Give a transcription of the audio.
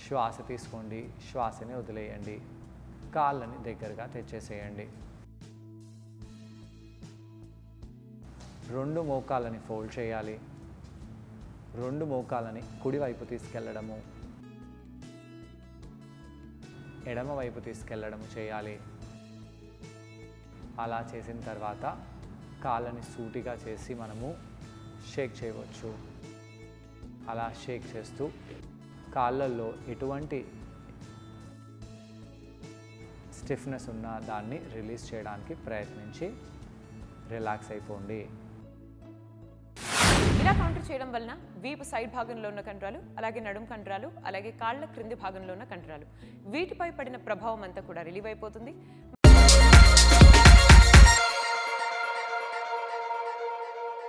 శ్వాస తీసుకోండి శ్వాసని వదిలేయండి కాళ్ళని దగ్గరగా తెచ్చేసేయండి రెండు మోకాలని ఫోల్డ్ చేయాలి రెండు మోకాలని కుడివైపు తీసుకెళ్ళడము ఎడమ వైపు తీసుకెళ్ళడము చేయాలి అలా చేసిన తర్వాత కాళ్ళని సూటిగా చేసి మనము షేక్ చేయవచ్చు అలా షేక్ చేస్తూ కాళ్ళల్లో ఎటువంటి స్టిఫ్నెస్ ఉన్న దాన్ని రిలీజ్ చేయడానికి ప్రయత్నించి రిలాక్స్ అయిపోండి ఇలా కౌంటర్ చేయడం వలన వీపు సైడ్ భాగంలో ఉన్న కండరాలు అలాగే నడుం కండరాలు అలాగే కాళ్ళ క్రింది భాగంలో ఉన్న కండరాలు వీటిపై పడిన ప్రభావం అంతా కూడా రిలీవ్ అయిపోతుంది